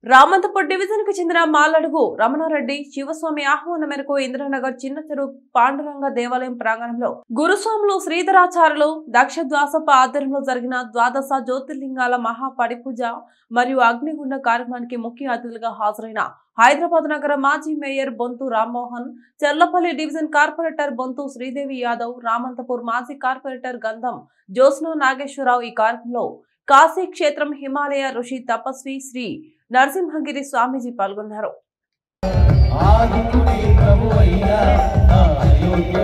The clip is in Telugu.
రామంతపూర్ డివిజన్ కు చెందిన మాలడుగు రమణారెడ్డి శివస్వామి ఆహ్వానం మేరకు ఇంద్రనగర్ చిన్న చెరువు పాండురంగ దేవాలయం ప్రాంగణంలో గురుస్వాములు శ్రీధరాచార్యులు దక్షద్వాసప్ప ఆధ్వర్యంలో జరిగిన ద్వాదశ జ్యోతిర్లింగాల మహా పడిపూజ మరియు అగ్నిగుండ కార్యక్రమానికి ముఖ్య అతిథులుగా హాజరైన హైదరాబాద్ నగర మాజీ mayor Bonthu Rammohan Cherlapally division corporator Bonthu Sridevi Yadav Ramanthapur మాజీ కార్పొరేటర్ గంధం జ్యోత్స్న నాగేశ్వరరావు ఈ కార్యక్రమంలో కాశీ క్షేత్రం హిమాలయ ఋషి తపస్వి శ్రీ నరసింహగిరి స్వామీజీ పాల్గొన్నారు ఆదికుడి ప్రభు అయిన నా అయోధ్య